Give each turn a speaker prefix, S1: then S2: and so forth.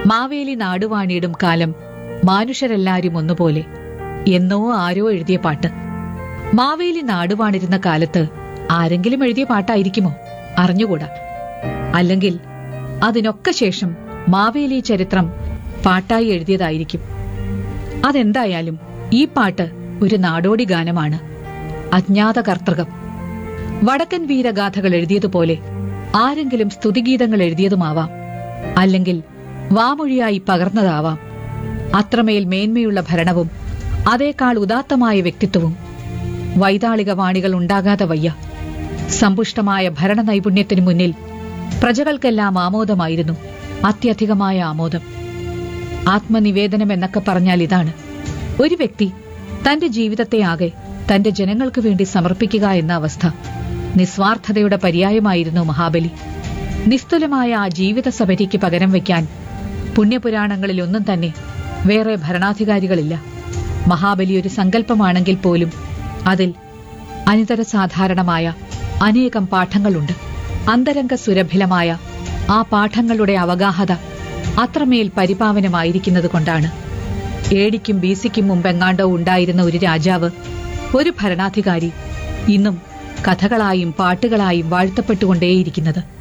S1: മാവേലി നാടുവാണിയിടും കാലം മാനുഷരെല്ലാരും ഒന്നുപോലെ എന്നോ ആരോ എഴുതിയ പാട്ട് മാവേലി നാടുവാണിരുന്ന കാലത്ത് ആരെങ്കിലും എഴുതിയ പാട്ടായിരിക്കുമോ അറിഞ്ഞുകൂടാ അല്ലെങ്കിൽ അതിനൊക്കെ ശേഷം മാവേലി ചരിത്രം പാട്ടായി എഴുതിയതായിരിക്കും അതെന്തായാലും ഈ പാട്ട് ഒരു നാടോടി ഗാനമാണ് അജ്ഞാത കർത്തൃകം വടക്കൻ വീരഗാഥകൾ എഴുതിയതുപോലെ ആരെങ്കിലും സ്തുതിഗീതങ്ങൾ എഴുതിയതുമാവാം അല്ലെങ്കിൽ വാമൊഴിയായി പകർന്നതാവാം അത്രമേൽ മേന്മയുള്ള ഭരണവും അതേക്കാൾ ഉദാത്തമായ വ്യക്തിത്വവും വൈതാളിക വാണികൾ ഉണ്ടാകാതെ വയ്യ സമ്പുഷ്ടമായ ഭരണ നൈപുണ്യത്തിനു മുന്നിൽ പ്രജകൾക്കെല്ലാം ആമോദമായിരുന്നു അത്യധികമായ ആമോദം ആത്മനിവേദനം എന്നൊക്കെ പറഞ്ഞാൽ ഇതാണ് ഒരു വ്യക്തി തന്റെ ജീവിതത്തെ ആകെ തന്റെ ജനങ്ങൾക്ക് വേണ്ടി സമർപ്പിക്കുക എന്ന അവസ്ഥ നിസ്വാർത്ഥതയുടെ പര്യായമായിരുന്നു മഹാബലി നിസ്തുലമായ ആ ജീവിത സബരിക്ക് പകരം വയ്ക്കാൻ പുണ്യപുരാണങ്ങളിലൊന്നും തന്നെ വേറെ ഭരണാധികാരികളില്ല മഹാബലി ഒരു സങ്കല്പമാണെങ്കിൽ പോലും അതിൽ അനിതര സാധാരണമായ അനേകം പാഠങ്ങളുണ്ട് അന്തരംഗ സുരഭിലമായ ആ പാഠങ്ങളുടെ അവഗാഹത അത്രമേൽ പരിപാവനമായിരിക്കുന്നത് കൊണ്ടാണ് ഏടിക്കും ബീസിക്കും മുമ്പെങ്ങാണ്ടോ ഉണ്ടായിരുന്ന ഒരു രാജാവ് ഒരു ഭരണാധികാരി ഇന്നും കഥകളായും പാട്ടുകളായും വാഴ്ത്തപ്പെട്ടുകൊണ്ടേയിരിക്കുന്നത്